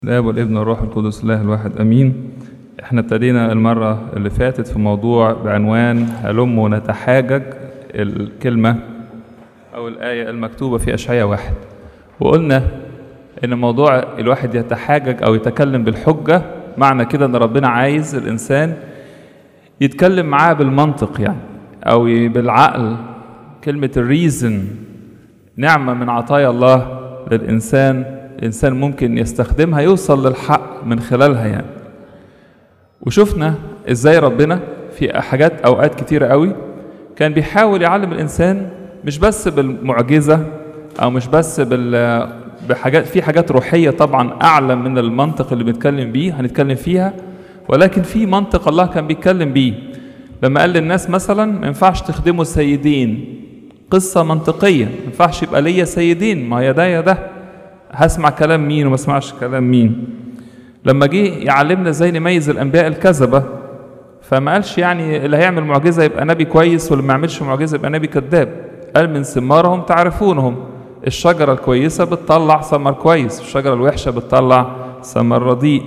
الاب والابن والروح القدس الله الواحد امين احنا ابتدينا المره اللي فاتت في موضوع بعنوان هلم نتحاجج الكلمه او الايه المكتوبه في اشعياء واحد وقلنا ان موضوع الواحد يتحاجج او يتكلم بالحجه معنى كده ان ربنا عايز الانسان يتكلم معاه بالمنطق يعني او بالعقل كلمه الريزن نعمه من عطايا الله للانسان الإنسان ممكن يستخدمها يوصل للحق من خلالها يعني وشفنا إزاي ربنا في حاجات أوقات كتيرة قوي كان بيحاول يعلم الإنسان مش بس بالمعجزة أو مش بس بال بحاجات في حاجات روحية طبعا أعلى من المنطق اللي بنتكلم بيه هنتكلم فيها ولكن في منطق الله كان بيتكلم بيه لما قال للناس مثلا ما ينفعش تخدموا سيدين قصة منطقية ما ينفعش يبقى ليا سيدين ما يا ده يا ده هسمع كلام مين وما اسمعش كلام مين لما جه يعلمنا ازاي نميز الانبياء الكذبه فما قالش يعني اللي هيعمل معجزه يبقى نبي كويس واللي ما يعملش معجزه يبقى نبي كذاب قال من ثمارهم تعرفونهم الشجره الكويسه بتطلع ثمر كويس الشجره الوحشه بتطلع ثمر رديء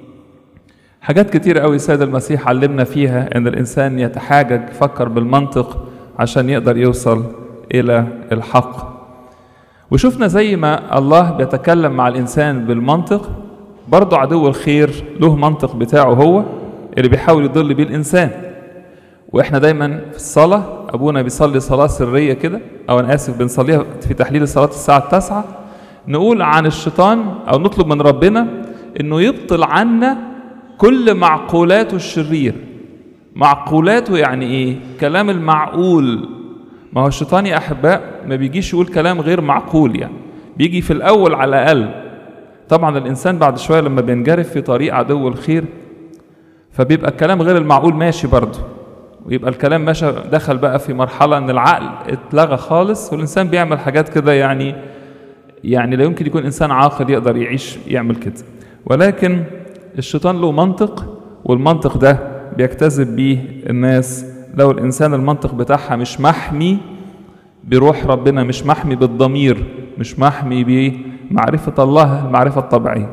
حاجات كتير قوي السيد المسيح علمنا فيها ان الانسان يتحاجج يفكر بالمنطق عشان يقدر يوصل الى الحق وشفنا زي ما الله بيتكلم مع الإنسان بالمنطق برضه عدو الخير له منطق بتاعه هو اللي بيحاول يضل بيه الإنسان وإحنا دايما في الصلاة أبونا بيصلي صلاة سرية كده أو أنا آسف بنصليها في تحليل الصلاة الساعة التاسعة نقول عن الشيطان أو نطلب من ربنا إنه يبطل عنا كل معقولاته الشرير معقولاته يعني إيه؟ كلام المعقول ما هو الشيطان يا احباء ما بيجيش يقول كلام غير معقول يعني بيجي في الاول على الاقل طبعا الانسان بعد شويه لما بينجرف في طريق عدو الخير فبيبقى الكلام غير المعقول ماشي برضه ويبقى الكلام ماشي دخل بقى في مرحله ان العقل اتلغى خالص والانسان بيعمل حاجات كده يعني يعني لا يمكن يكون انسان عاقل يقدر يعيش يعمل كده ولكن الشيطان له منطق والمنطق ده بيجتذب بيه الناس لو الإنسان المنطق بتاعها مش محمي بروح ربنا مش محمي بالضمير مش محمي بمعرفة الله المعرفة الطبيعية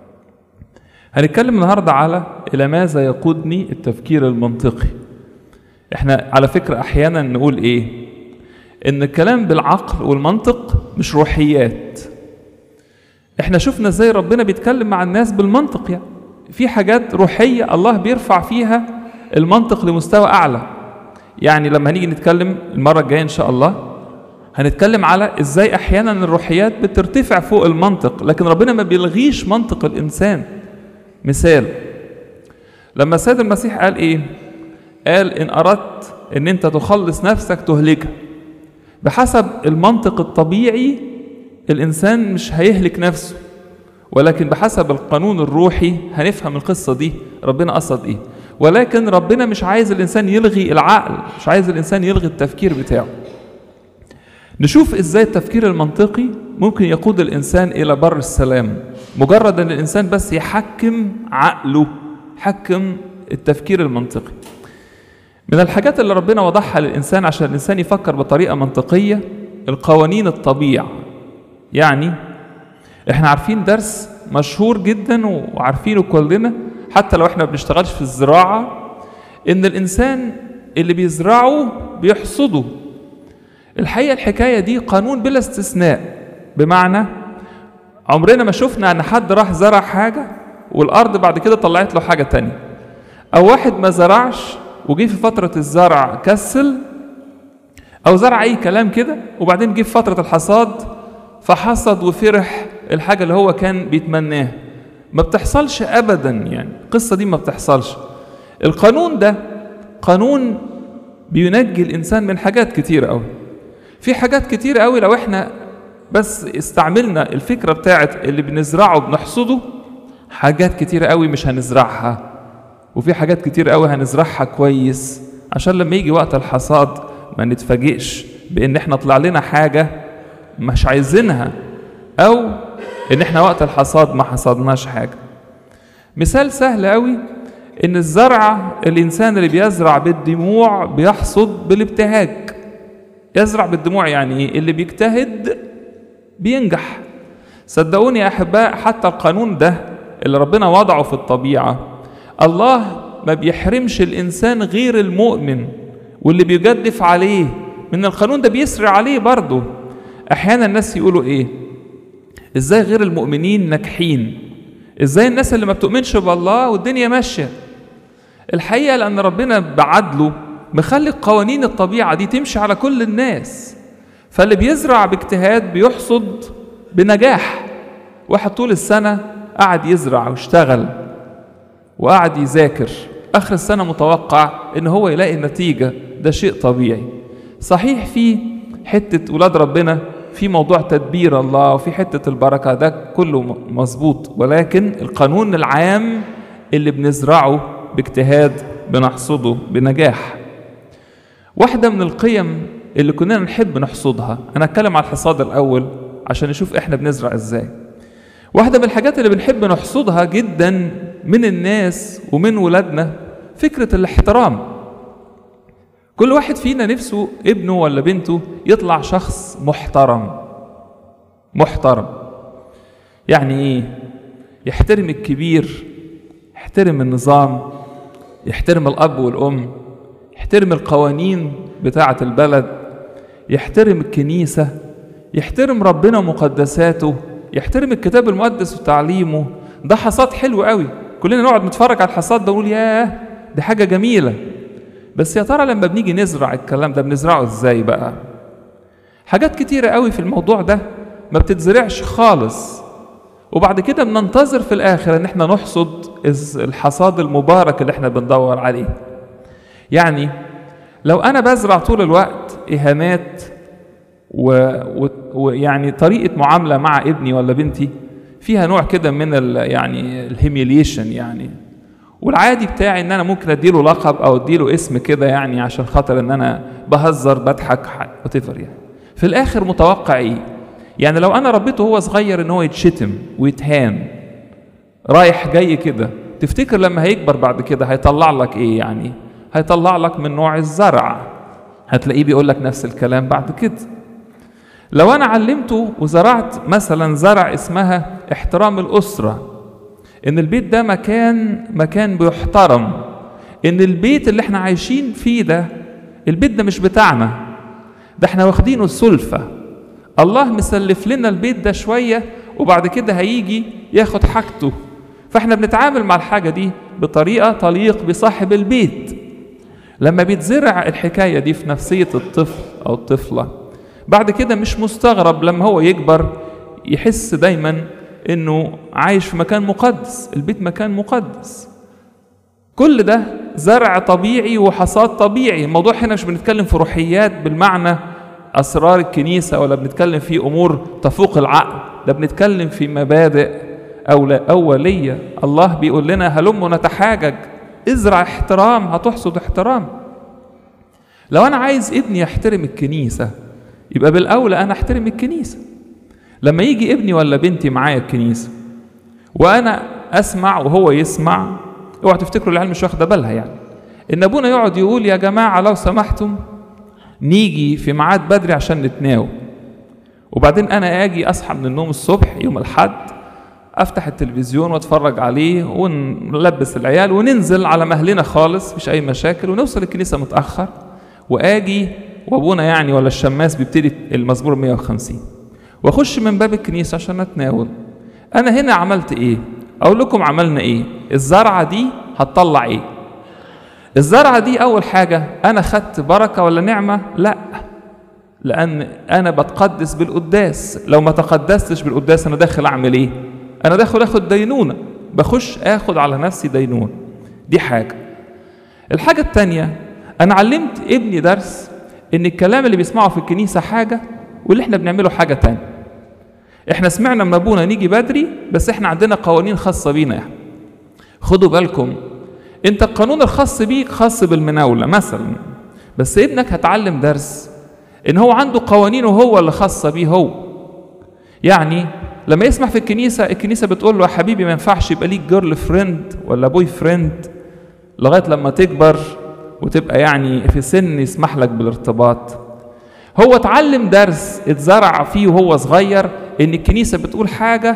هنتكلم النهاردة على إلى ماذا يقودني التفكير المنطقي احنا على فكرة أحيانا نقول إيه إن الكلام بالعقل والمنطق مش روحيات احنا شفنا ازاي ربنا بيتكلم مع الناس بالمنطق يعني في حاجات روحية الله بيرفع فيها المنطق لمستوى أعلى يعني لما هنيجي نتكلم المرة الجاية إن شاء الله هنتكلم على إزاي أحيانا الروحيات بترتفع فوق المنطق لكن ربنا ما بيلغيش منطق الإنسان مثال لما السيد المسيح قال إيه قال إن أردت إن أنت تخلص نفسك تهلكها بحسب المنطق الطبيعي الإنسان مش هيهلك نفسه ولكن بحسب القانون الروحي هنفهم القصة دي ربنا قصد إيه ولكن ربنا مش عايز الإنسان يلغي العقل مش عايز الإنسان يلغي التفكير بتاعه نشوف إزاي التفكير المنطقي ممكن يقود الإنسان إلى بر السلام مجرد أن الإنسان بس يحكم عقله يحكم التفكير المنطقي من الحاجات اللي ربنا وضعها للإنسان عشان الإنسان يفكر بطريقة منطقية القوانين الطبيعة يعني احنا عارفين درس مشهور جدا وعارفينه كلنا حتى لو احنا ما بنشتغلش في الزراعة ان الانسان اللي بيزرعه بيحصده الحقيقة الحكاية دي قانون بلا استثناء بمعنى عمرنا ما شفنا ان حد راح زرع حاجة والارض بعد كده طلعت له حاجة تانية او واحد ما زرعش وجي في فترة الزرع كسل او زرع اي كلام كده وبعدين جه في فترة الحصاد فحصد وفرح الحاجة اللي هو كان بيتمناها ما بتحصلش ابدا يعني القصه دي ما بتحصلش القانون ده قانون بينجي الانسان من حاجات كتير قوي في حاجات كتير قوي لو احنا بس استعملنا الفكره بتاعت اللي بنزرعه بنحصده حاجات كتير قوي مش هنزرعها وفي حاجات كتير قوي هنزرعها كويس عشان لما يجي وقت الحصاد ما نتفاجئش بان احنا طلع لنا حاجه مش عايزينها او ان احنا وقت الحصاد ما حصدناش حاجه مثال سهل قوي ان الزرع الانسان اللي بيزرع بالدموع بيحصد بالابتهاج يزرع بالدموع يعني ايه اللي بيجتهد بينجح صدقوني يا احباء حتى القانون ده اللي ربنا وضعه في الطبيعة الله ما بيحرمش الإنسان غير المؤمن واللي بيجدف عليه من القانون ده بيسرع عليه برضه أحيانا الناس يقولوا إيه إزاي غير المؤمنين ناجحين إزاي الناس اللي ما بتؤمنش بالله والدنيا ماشية الحقيقة لأن ربنا بعدله مخلي قوانين الطبيعة دي تمشي على كل الناس فاللي بيزرع باجتهاد بيحصد بنجاح واحد طول السنة قعد يزرع واشتغل وقعد يذاكر آخر السنة متوقع إن هو يلاقي نتيجة ده شيء طبيعي صحيح في حتة ولاد ربنا في موضوع تدبير الله وفي حتة البركة ده كله مظبوط ولكن القانون العام اللي بنزرعه باجتهاد بنحصده بنجاح واحدة من القيم اللي كنا نحب نحصدها أنا أتكلم على الحصاد الأول عشان نشوف إحنا بنزرع إزاي واحدة من الحاجات اللي بنحب نحصدها جدا من الناس ومن ولادنا فكرة الاحترام كل واحد فينا نفسه ابنه ولا بنته يطلع شخص محترم محترم يعني ايه يحترم الكبير يحترم النظام يحترم الاب والام يحترم القوانين بتاعه البلد يحترم الكنيسه يحترم ربنا ومقدساته يحترم الكتاب المقدس وتعليمه ده حصاد حلو قوي كلنا نقعد نتفرج على الحصاد ده ونقول ياه دي حاجه جميله بس يا ترى لما بنيجي نزرع الكلام ده بنزرعه ازاي بقى حاجات كتيرة قوي في الموضوع ده ما بتتزرعش خالص وبعد كده بننتظر في الآخر إن احنا نحصد الحصاد المبارك اللي احنا بندور عليه يعني لو أنا بزرع طول الوقت إهانات ويعني و... و... طريقة معاملة مع ابني ولا بنتي فيها نوع كده من ال... يعني الهيميليشن يعني والعادي بتاعي ان انا ممكن اديله لقب او اديله اسم كده يعني عشان خاطر ان انا بهزر بضحك وات يعني في الاخر متوقع ايه يعني لو انا ربيته وهو صغير ان هو يتشتم ويتهان رايح جاي كده تفتكر لما هيكبر بعد كده هيطلع لك ايه يعني هيطلع لك من نوع الزرع هتلاقيه بيقول لك نفس الكلام بعد كده لو انا علمته وزرعت مثلا زرع اسمها احترام الاسره ان البيت ده مكان مكان بيحترم ان البيت اللي احنا عايشين فيه ده البيت ده مش بتاعنا ده احنا واخدينه السلفة الله مسلف لنا البيت ده شوية وبعد كده هيجي ياخد حاجته فاحنا بنتعامل مع الحاجة دي بطريقة تليق بصاحب البيت لما بيتزرع الحكاية دي في نفسية الطفل أو الطفلة بعد كده مش مستغرب لما هو يكبر يحس دايما انه عايش في مكان مقدس البيت مكان مقدس كل ده زرع طبيعي وحصاد طبيعي الموضوع هنا مش بنتكلم في روحيات بالمعنى اسرار الكنيسه ولا بنتكلم في امور تفوق العقل ده بنتكلم في مبادئ أولا أولية الله بيقول لنا هلم نتحاجج ازرع احترام هتحصد احترام لو أنا عايز ابني يحترم الكنيسة يبقى بالأولى أنا أحترم الكنيسة لما يجي ابني ولا بنتي معايا الكنيسة وأنا أسمع وهو يسمع اوعوا تفتكروا العيال مش واخدة بالها يعني إن أبونا يقعد يقول يا جماعة لو سمحتم نيجي في ميعاد بدري عشان نتناول وبعدين أنا أجي أصحى من النوم الصبح يوم الحد افتح التلفزيون واتفرج عليه ونلبس العيال وننزل على مهلنا خالص مفيش اي مشاكل ونوصل الكنيسه متاخر واجي وابونا يعني ولا الشماس بيبتدي المزمور 150 واخش من باب الكنيسه عشان اتناول انا هنا عملت ايه اقول لكم عملنا ايه الزرعه دي هتطلع ايه الزرعه دي اول حاجه انا خدت بركه ولا نعمه لا لان انا بتقدس بالقداس لو ما تقدستش بالقداس انا داخل اعمل ايه انا داخل اخد دينونه بخش اخد على نفسي دينونه دي حاجه الحاجه الثانيه انا علمت ابني درس ان الكلام اللي بيسمعه في الكنيسه حاجه واللي احنا بنعمله حاجه تانية احنا سمعنا من ابونا نيجي بدري بس احنا عندنا قوانين خاصه بينا يعني. خدوا بالكم انت القانون الخاص بيك خاص بالمناوله مثلا بس ابنك هتعلم درس ان هو عنده قوانينه هو اللي خاصه بيه هو يعني لما يسمع في الكنيسة الكنيسة بتقول له يا حبيبي ما ينفعش يبقى ليك جيرل فريند ولا بوي فريند لغاية لما تكبر وتبقى يعني في سن يسمح لك بالارتباط هو اتعلم درس اتزرع فيه وهو صغير ان الكنيسة بتقول حاجة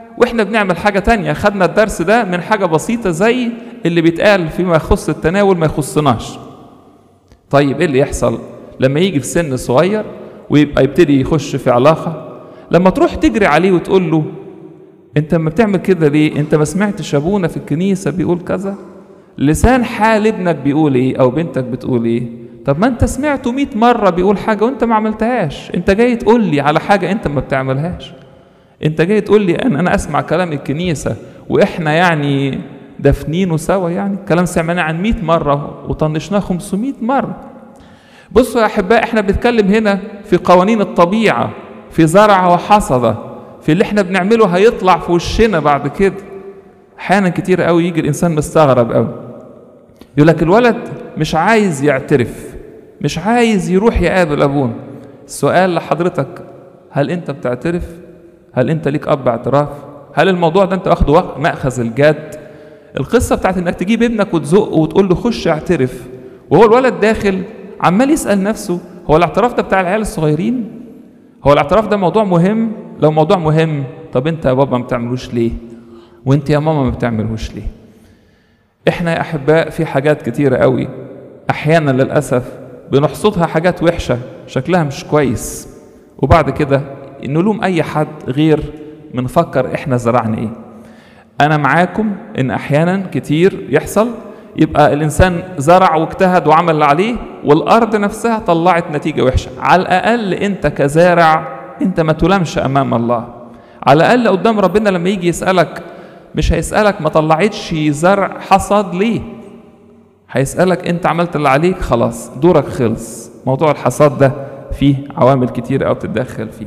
واحنا بنعمل حاجة تانية خدنا الدرس ده من حاجة بسيطة زي اللي بيتقال فيما يخص التناول ما يخصناش طيب ايه اللي يحصل لما يجي في سن صغير ويبقى يبتدي يخش في علاقة لما تروح تجري عليه وتقول له انت ما بتعمل كده ليه انت ما سمعتش ابونا في الكنيسة بيقول كذا لسان حال ابنك بيقول ايه او بنتك بتقول ايه طب ما انت سمعته 100 مرة بيقول حاجة وانت ما عملتهاش انت جاي تقول لي على حاجة انت ما بتعملهاش انت جاي تقول لي ان انا اسمع كلام الكنيسة واحنا يعني دافنينه سوا يعني كلام سمعناه عن 100 مرة وطنشناه 500 مرة بصوا يا احباء احنا بنتكلم هنا في قوانين الطبيعة في زرع وحصده في اللي احنا بنعمله هيطلع في وشنا بعد كده احيانا كتير قوي يجي الانسان مستغرب قوي يقول لك الولد مش عايز يعترف مش عايز يروح يقابل ابونا السؤال لحضرتك هل انت بتعترف هل انت ليك اب اعتراف هل الموضوع ده انت واخده ماخذ الجد القصه بتاعت انك تجيب ابنك وتزقه وتقول له خش اعترف وهو الولد داخل عمال يسال نفسه هو الاعتراف ده بتاع العيال الصغيرين هو الاعتراف ده موضوع مهم لو موضوع مهم طب انت يا بابا ما بتعملوش ليه وانت يا ماما ما بتعملوش ليه احنا يا احباء في حاجات كتيره قوي احيانا للاسف بنحصدها حاجات وحشه شكلها مش كويس وبعد كده نلوم اي حد غير منفكر احنا زرعنا ايه انا معاكم ان احيانا كتير يحصل يبقى الانسان زرع واجتهد وعمل اللي عليه والارض نفسها طلعت نتيجه وحشه على الاقل انت كزارع انت ما تلامش امام الله على الاقل قدام ربنا لما يجي يسالك مش هيسالك ما طلعتش زرع حصاد ليه هيسالك انت عملت اللي عليك خلاص دورك خلص موضوع الحصاد ده فيه عوامل كتير قوي بتتدخل فيه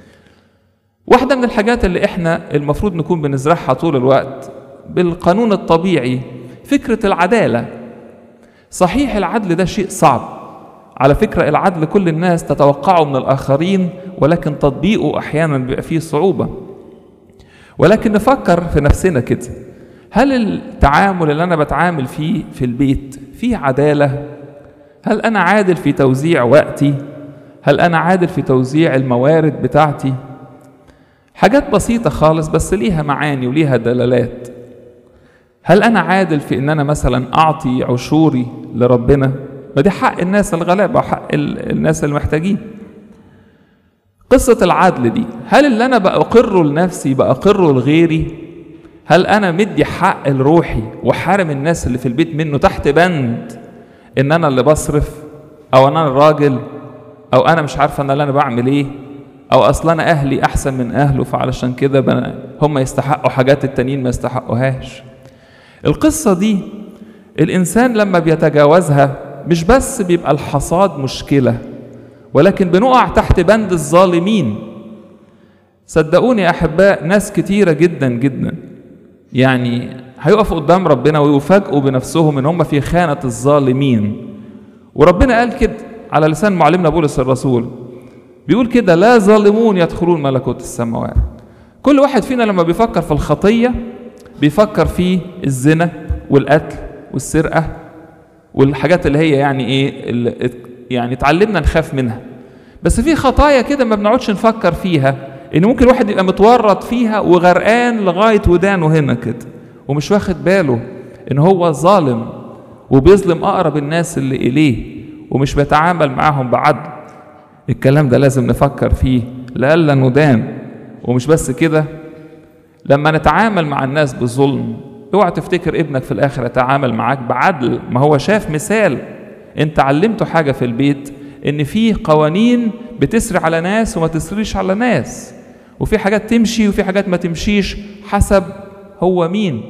واحده من الحاجات اللي احنا المفروض نكون بنزرعها طول الوقت بالقانون الطبيعي فكره العداله صحيح العدل ده شيء صعب على فكره العدل كل الناس تتوقعه من الاخرين ولكن تطبيقه احيانا بيبقى فيه صعوبه ولكن نفكر في نفسنا كده هل التعامل اللي انا بتعامل فيه في البيت فيه عداله هل انا عادل في توزيع وقتي هل انا عادل في توزيع الموارد بتاعتي حاجات بسيطه خالص بس ليها معاني وليها دلالات هل انا عادل في ان انا مثلا اعطي عشوري لربنا ما دي حق الناس الغلابه وحق الناس المحتاجين قصة العدل دي هل اللي أنا بأقره لنفسي بأقره لغيري هل أنا مدي حق لروحي وحارم الناس اللي في البيت منه تحت بند إن أنا اللي بصرف أو أنا الراجل أو أنا مش عارفة أنا اللي أنا بعمل إيه أو أصل أنا أهلي أحسن من أهله فعلشان كده هم يستحقوا حاجات التانيين ما يستحقوهاش القصة دي الإنسان لما بيتجاوزها مش بس بيبقى الحصاد مشكلة ولكن بنقع تحت بند الظالمين صدقوني يا احباء ناس كتيره جدا جدا يعني هيقفوا قدام ربنا ويفاجئوا بنفسهم ان هم في خانه الظالمين وربنا قال كده على لسان معلمنا بولس الرسول بيقول كده لا ظالمون يدخلون ملكوت السماوات كل واحد فينا لما بيفكر في الخطيه بيفكر في الزنا والقتل والسرقه والحاجات اللي هي يعني ايه اللي يعني اتعلمنا نخاف منها بس في خطايا كده ما بنقعدش نفكر فيها ان ممكن الواحد يبقى متورط فيها وغرقان لغايه ودانه هنا كده ومش واخد باله ان هو ظالم وبيظلم اقرب الناس اللي اليه ومش بيتعامل معاهم بعدل الكلام ده لازم نفكر فيه لئلا ندان ومش بس كده لما نتعامل مع الناس بظلم اوعى تفتكر ابنك في الاخر يتعامل معاك بعدل ما هو شاف مثال انت علمته حاجة في البيت ان في قوانين بتسري على ناس وما تسريش على ناس وفي حاجات تمشي وفي حاجات ما تمشيش حسب هو مين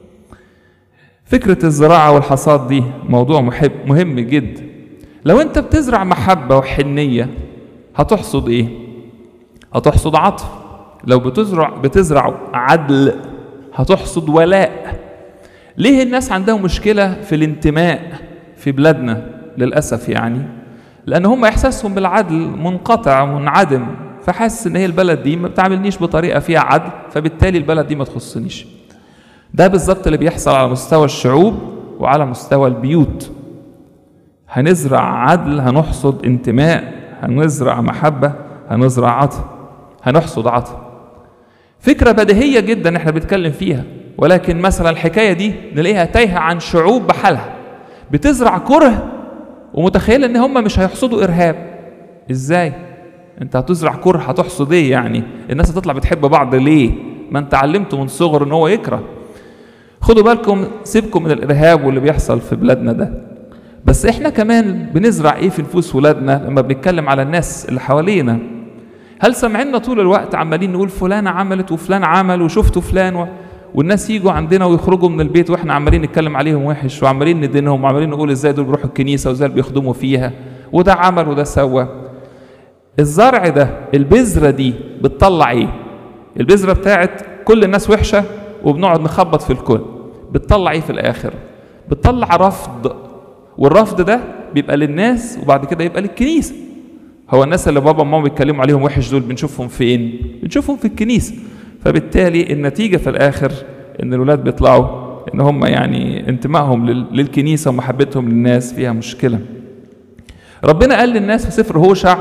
فكرة الزراعة والحصاد دي موضوع محب مهم جدا لو انت بتزرع محبة وحنية هتحصد ايه هتحصد عطف لو بتزرع بتزرع عدل هتحصد ولاء ليه الناس عندها مشكلة في الانتماء في بلادنا للأسف يعني لأن هم إحساسهم بالعدل منقطع منعدم فحاسس إن هي البلد دي ما بتعاملنيش بطريقة فيها عدل فبالتالي البلد دي ما تخصنيش ده بالظبط اللي بيحصل على مستوى الشعوب وعلى مستوى البيوت هنزرع عدل هنحصد انتماء هنزرع محبة هنزرع عطف هنحصد عطف فكرة بديهية جدا احنا بنتكلم فيها ولكن مثلا الحكاية دي نلاقيها تايهة عن شعوب بحالها بتزرع كره ومتخيلة ان هم مش هيحصدوا ارهاب ازاي انت هتزرع كره هتحصد ايه يعني الناس هتطلع بتحب بعض ليه ما انت علمته من صغر ان هو يكره خدوا بالكم سيبكم من الارهاب واللي بيحصل في بلادنا ده بس احنا كمان بنزرع ايه في نفوس ولادنا لما بنتكلم على الناس اللي حوالينا هل سمعنا طول الوقت عمالين نقول فلانة عملت وفلان عمل وشفتوا فلان و... والناس يجوا عندنا ويخرجوا من البيت واحنا عمالين نتكلم عليهم وحش وعمالين ندينهم وعمالين نقول ازاي دول بيروحوا الكنيسة وازاي بيخدموا فيها وده عمل وده سوى الزرع ده البذرة دي بتطلع ايه البذرة بتاعت كل الناس وحشة وبنقعد نخبط في الكل بتطلع ايه في الاخر بتطلع رفض والرفض ده بيبقى للناس وبعد كده يبقى للكنيسه هو الناس اللي بابا وماما بيتكلموا عليهم وحش دول بنشوفهم فين بنشوفهم في الكنيسه فبالتالي النتيجه في الاخر ان الولاد بيطلعوا ان هم يعني انتمائهم للكنيسه ومحبتهم للناس فيها مشكله ربنا قال للناس في سفر هوشع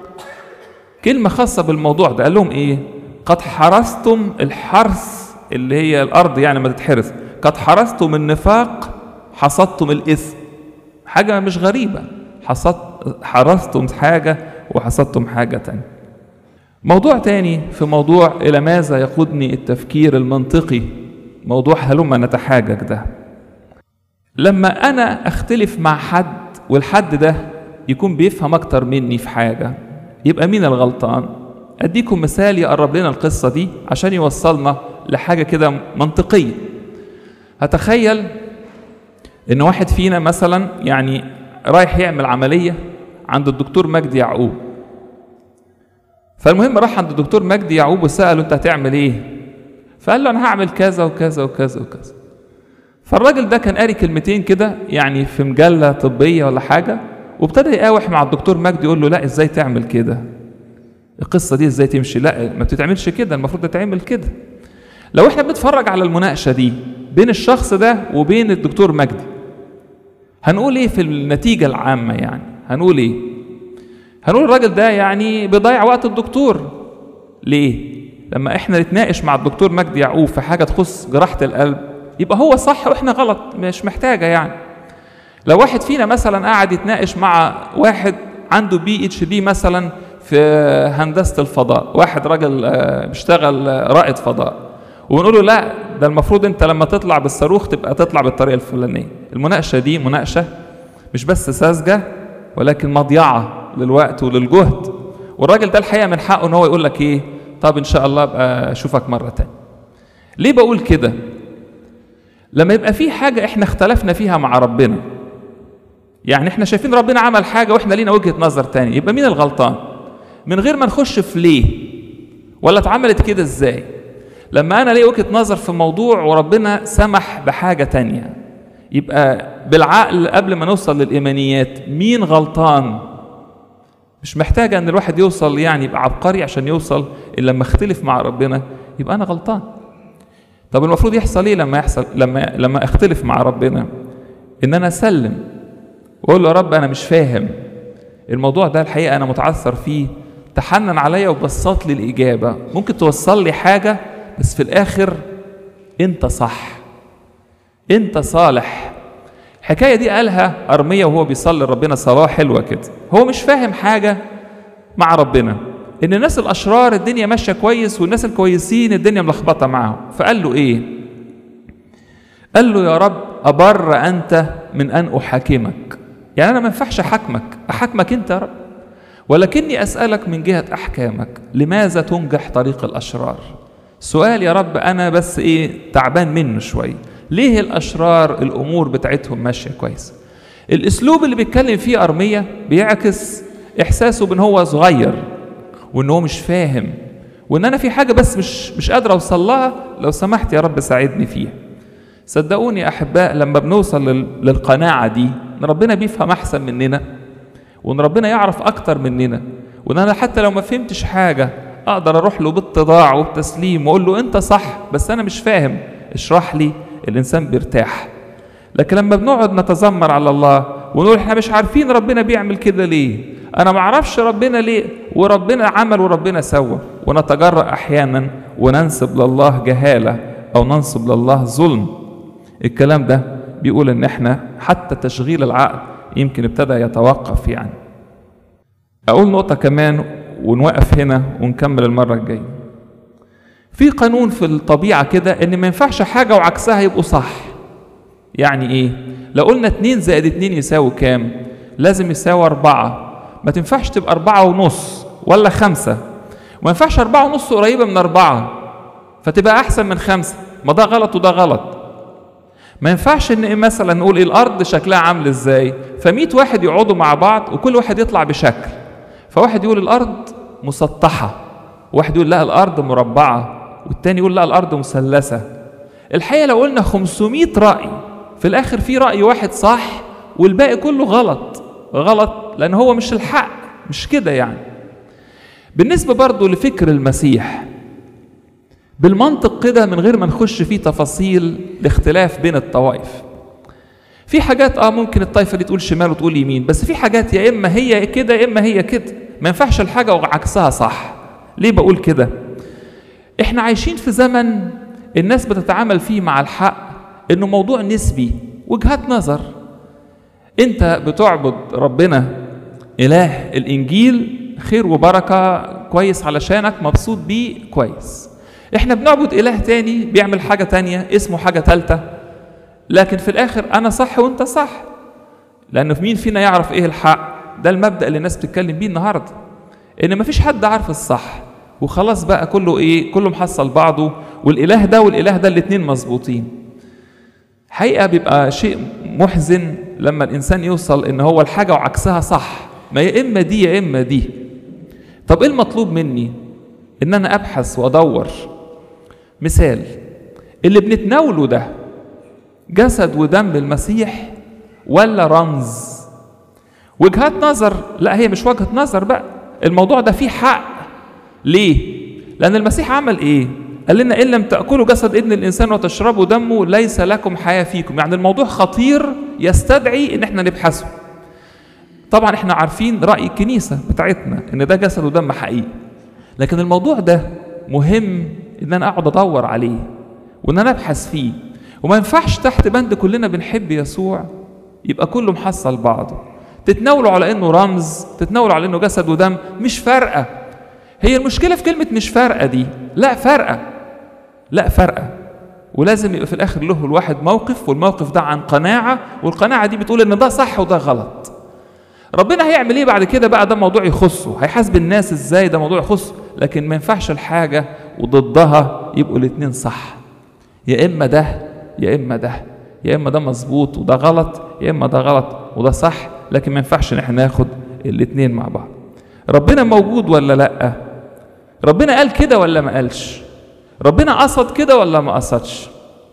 كلمه خاصه بالموضوع ده قال لهم ايه قد حرستم الحرث اللي هي الارض يعني ما تتحرث قد حرستم النفاق حصدتم الاثم حاجه مش غريبه حصد حرستم حاجه وحصدتم حاجه تانية موضوع تاني في موضوع الى ماذا يقودني التفكير المنطقي موضوع هلما نتحاجج ده لما انا اختلف مع حد والحد ده يكون بيفهم اكتر مني في حاجه يبقى مين الغلطان اديكم مثال يقرب لنا القصه دي عشان يوصلنا لحاجه كده منطقيه هتخيل ان واحد فينا مثلا يعني رايح يعمل عمليه عند الدكتور مجدي يعقوب فالمهم راح عند الدكتور مجدي يعقوب وساله انت هتعمل ايه فقال له انا هعمل كذا وكذا وكذا وكذا فالراجل ده كان قاري كلمتين كده يعني في مجله طبيه ولا حاجه وابتدى يقاوح مع الدكتور مجدي يقول له لا ازاي تعمل كده القصه دي ازاي تمشي لا ما بتتعملش كده المفروض تتعمل كده لو احنا بنتفرج على المناقشه دي بين الشخص ده وبين الدكتور مجدي هنقول ايه في النتيجه العامه يعني هنقول ايه هنقول الراجل ده يعني بيضيع وقت الدكتور ليه لما احنا نتناقش مع الدكتور مجدي يعقوب في حاجه تخص جراحه القلب يبقى هو صح واحنا غلط مش محتاجه يعني لو واحد فينا مثلا قاعد يتناقش مع واحد عنده بي اتش دي مثلا في هندسه الفضاء واحد راجل بيشتغل رائد فضاء ونقول له لا ده المفروض انت لما تطلع بالصاروخ تبقى تطلع بالطريقه الفلانيه المناقشه دي مناقشه مش بس ساذجه ولكن مضيعه للوقت وللجهد والراجل ده الحقيقه من حقه ان هو يقول لك ايه طب ان شاء الله ابقى اشوفك مره تانية ليه بقول كده لما يبقى في حاجه احنا اختلفنا فيها مع ربنا يعني احنا شايفين ربنا عمل حاجه واحنا لينا وجهه نظر تاني يبقى مين الغلطان من غير ما نخش في ليه ولا اتعملت كده ازاي لما انا ليه وجهه نظر في موضوع وربنا سمح بحاجه تانية يبقى بالعقل قبل ما نوصل للايمانيات مين غلطان مش محتاجه ان الواحد يوصل يعني يبقى عبقري عشان يوصل الا لما اختلف مع ربنا يبقى انا غلطان طب المفروض يحصل ايه لما يحصل لما لما اختلف مع ربنا ان انا اسلم واقول له يا رب انا مش فاهم الموضوع ده الحقيقه انا متعثر فيه تحنن عليا وبسط لي الاجابه ممكن توصل لي حاجه بس في الاخر انت صح انت صالح الحكايه دي قالها ارميا وهو بيصلي لربنا صلاه حلوه كده هو مش فاهم حاجه مع ربنا ان الناس الاشرار الدنيا ماشيه كويس والناس الكويسين الدنيا ملخبطه معاهم فقال له ايه قال له يا رب ابر انت من ان احاكمك يعني انا ما ينفعش احاكمك احاكمك انت يا رب ولكني اسالك من جهه احكامك لماذا تنجح طريق الاشرار سؤال يا رب انا بس ايه تعبان منه شويه ليه الاشرار الامور بتاعتهم ماشيه كويس الاسلوب اللي بيتكلم فيه ارميه بيعكس احساسه بان هو صغير وان هو مش فاهم وان انا في حاجه بس مش مش قادر اوصل لها لو سمحت يا رب ساعدني فيها صدقوني يا احباء لما بنوصل للقناعه دي ان ربنا بيفهم احسن مننا وان ربنا يعرف اكتر مننا وان انا حتى لو ما فهمتش حاجه اقدر اروح له باتضاع وبتسليم واقول له انت صح بس انا مش فاهم اشرح لي الانسان بيرتاح لكن لما بنقعد نتذمر على الله ونقول احنا مش عارفين ربنا بيعمل كده ليه انا ما اعرفش ربنا ليه وربنا عمل وربنا سوى ونتجرأ أحيانا وننسب لله جهالة أو ننسب لله ظلم الكلام ده بيقول إن إحنا حتى تشغيل العقل يمكن ابتدى يتوقف يعني أقول نقطة كمان ونوقف هنا ونكمل المرة الجاية في قانون في الطبيعة كده إن ما ينفعش حاجة وعكسها يبقوا صح يعني إيه؟ لو قلنا اتنين زائد اتنين يساوي كام؟ لازم يساوي أربعة ما تنفعش تبقى أربعة ونص ولا خمسة وما ينفعش أربعة ونص قريبة من أربعة فتبقى أحسن من خمسة ما ده غلط وده غلط ما ينفعش ان مثلا نقول إيه الارض شكلها عامل ازاي ف100 واحد يقعدوا مع بعض وكل واحد يطلع بشكل فواحد يقول الارض مسطحه واحد يقول لا الارض مربعه والتاني يقول لا الارض مثلثه الحقيقه لو قلنا 500 راي في الاخر في راي واحد صح والباقي كله غلط غلط لان هو مش الحق مش كده يعني بالنسبه برضو لفكر المسيح بالمنطق كده من غير ما نخش فيه تفاصيل الاختلاف بين الطوائف في حاجات اه ممكن الطائفه دي تقول شمال وتقول يمين بس في حاجات يا اما هي كده يا اما هي كده ما ينفعش الحاجه وعكسها صح ليه بقول كده احنا عايشين في زمن الناس بتتعامل فيه مع الحق انه موضوع نسبي وجهات نظر انت بتعبد ربنا اله الانجيل خير وبركه كويس علشانك مبسوط بيه كويس احنا بنعبد اله تاني بيعمل حاجه تانية اسمه حاجه تالتة لكن في الاخر انا صح وانت صح لانه مين فينا يعرف ايه الحق ده المبدا اللي الناس بتتكلم بيه النهارده ان مفيش حد عارف الصح وخلاص بقى كله ايه كله محصل بعضه والاله ده والاله ده الاتنين مظبوطين حقيقه بيبقى شيء محزن لما الانسان يوصل ان هو الحاجه وعكسها صح ما يا اما دي يا اما دي طب ايه المطلوب مني ان انا ابحث وادور مثال اللي بنتناوله ده جسد ودم المسيح ولا رمز وجهات نظر لا هي مش وجهة نظر بقى الموضوع ده فيه حق ليه لأن المسيح عمل إيه قال لنا إن لم تأكلوا جسد ابن الإنسان وتشربوا دمه ليس لكم حياة فيكم يعني الموضوع خطير يستدعي إن احنا نبحثه طبعا احنا عارفين رأي الكنيسة بتاعتنا إن ده جسد ودم حقيقي لكن الموضوع ده مهم ان انا اقعد ادور عليه وان انا ابحث فيه وما ينفعش تحت بند كلنا بنحب يسوع يبقى كله محصل بعضه تتناولوا على انه رمز تتناولوا على انه جسد ودم مش فارقه هي المشكله في كلمه مش فارقه دي لا فارقه لا فارقه ولازم يبقى في الاخر له الواحد موقف والموقف ده عن قناعه والقناعه دي بتقول ان ده صح وده غلط ربنا هيعمل ايه بعد كده بقى ده موضوع يخصه هيحاسب الناس ازاي ده موضوع يخصه لكن ما ينفعش الحاجه وضدها يبقوا الاثنين صح يا اما ده يا اما ده يا اما ده مظبوط وده غلط يا اما ده غلط وده صح لكن ما ينفعش ان احنا ناخد الاثنين مع بعض ربنا موجود ولا لا ربنا قال كده ولا ما قالش ربنا قصد كده ولا ما قصدش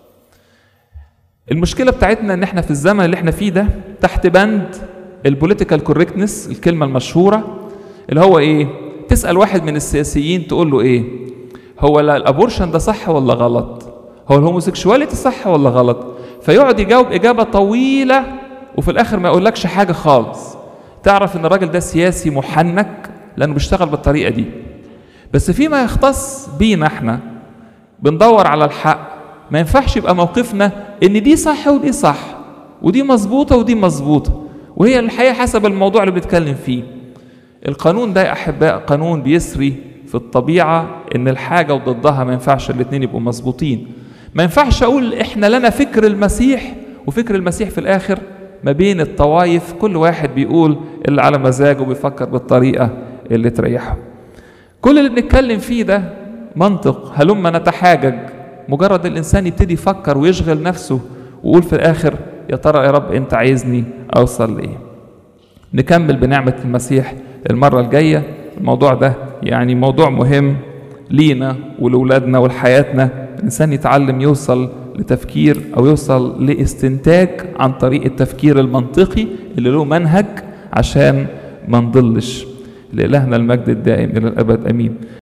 المشكله بتاعتنا ان احنا في الزمن اللي احنا فيه ده تحت بند البوليتيكال كوركتنس الكلمه المشهوره اللي هو ايه تسال واحد من السياسيين تقول له ايه هو لا الابورشن ده صح ولا غلط هو الهوموسيكشواليتي صح ولا غلط فيقعد يجاوب اجابه طويله وفي الاخر ما يقولكش حاجه خالص تعرف ان الراجل ده سياسي محنك لانه بيشتغل بالطريقه دي بس فيما يختص بينا احنا بندور على الحق ما ينفعش يبقى موقفنا ان دي صح ودي صح ودي مظبوطه ودي مظبوطه وهي الحقيقه حسب الموضوع اللي بنتكلم فيه القانون ده يا احباء قانون بيسري في الطبيعه ان الحاجه وضدها ما ينفعش الاثنين يبقوا مظبوطين ما ينفعش اقول احنا لنا فكر المسيح وفكر المسيح في الاخر ما بين الطوائف كل واحد بيقول اللي على مزاجه بيفكر بالطريقه اللي تريحه كل اللي بنتكلم فيه ده منطق هلما نتحاجج مجرد الانسان يبتدي يفكر ويشغل نفسه ويقول في الاخر يا ترى يا رب انت عايزني اوصل لايه نكمل بنعمه المسيح المره الجايه الموضوع ده يعني موضوع مهم لينا ولولادنا ولحياتنا الانسان يتعلم يوصل لتفكير او يوصل لاستنتاج عن طريق التفكير المنطقي اللي له منهج عشان ما نضلش لإلهنا المجد الدائم إلى الأبد أمين